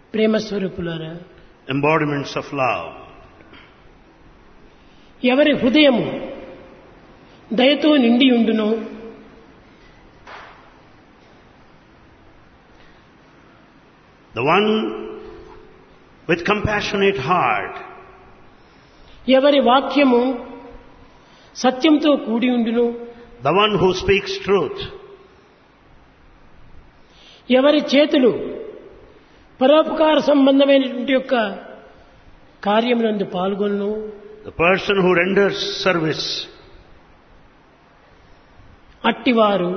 ప్రేమ స్వరూపులారా embodiments of love. ఎవరి హృదయము దయతో నిండి ఉండునో The one with compassionate heart, ఎవరి వాక్యము సత్యంతో కూడి ఉండును the one who speaks truth, ఎవరి చేతులు పరోపకార సంబంధమైనటువంటి యొక్క కార్యమునందు పాల్గొను the person who renders service, అట్టివారు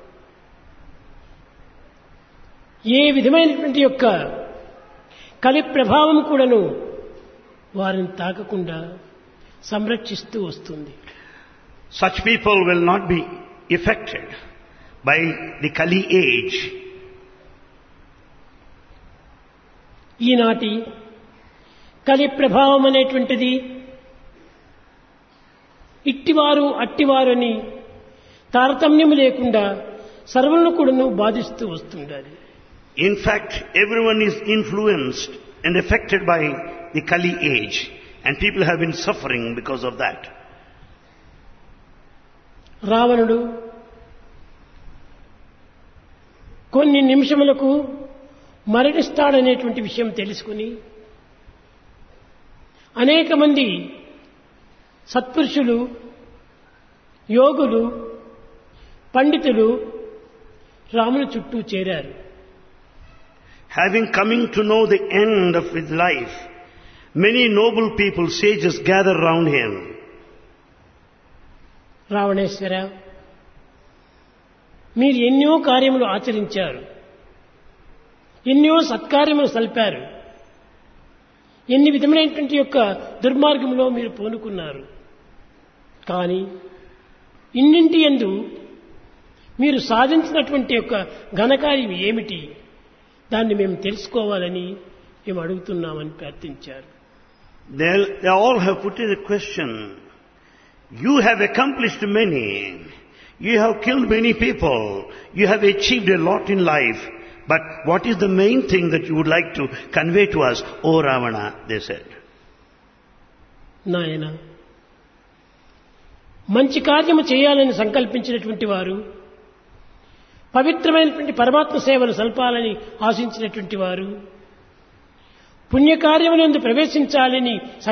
ఏ విధమైనటువంటి యొక్క కలి ప్రభావం కూడాను వారిని తాకకుండా సంరక్షిస్తూ వస్తుంది such people will not be affected by the Kali age. ఈనాటి కలి ప్రభావం అనేటువంటిది ఇట్టివారు అట్టివారు అని తారతమ్యము లేకుండా సర్వులను కూడాను బాధిస్తూ వస్తుండాలి In fact, everyone is influenced and affected by the Kali age, and people have been suffering because of that. రావణుడు కొన్ని నిమిషములకు మరణిస్తాడనేటువంటి విషయం తెలుసుకుని అనేక మంది సత్పురుషులు యోగులు పండితులు రాముని చుట్టూ చేరారు Having coming to know the end of his life, many noble people, sages gather round him. రావణేశ్వర మీరు ఎన్నో కార్యములు ఆచరించారు ఎన్నో సత్కార్యములు సల్పారు ఎన్ని విధమైనటువంటి యొక్క దుర్మార్గంలో మీరు పూనుకున్నారు కానీ ఇన్నింటి ఎందు మీరు సాధించినటువంటి యొక్క ఘనకార్యం ఏమిటి దాన్ని మేము తెలుసుకోవాలని మేము అడుగుతున్నామని ప్రార్థించారు They, they all have put in a question. You have accomplished many. You have killed many people. You have achieved a lot in life. But what is the main thing that you would like to convey to us, O Ravana? They said. నాయన మంచి కార్యము చేయాలని సంకల్పించినటువంటి వారు పవిత్రమైనటువంటి పరమాత్మ సేవలు సల్పాలని ఆశించినటువంటి వారు పుణ్యకార్యములందు ప్రవేశించాలని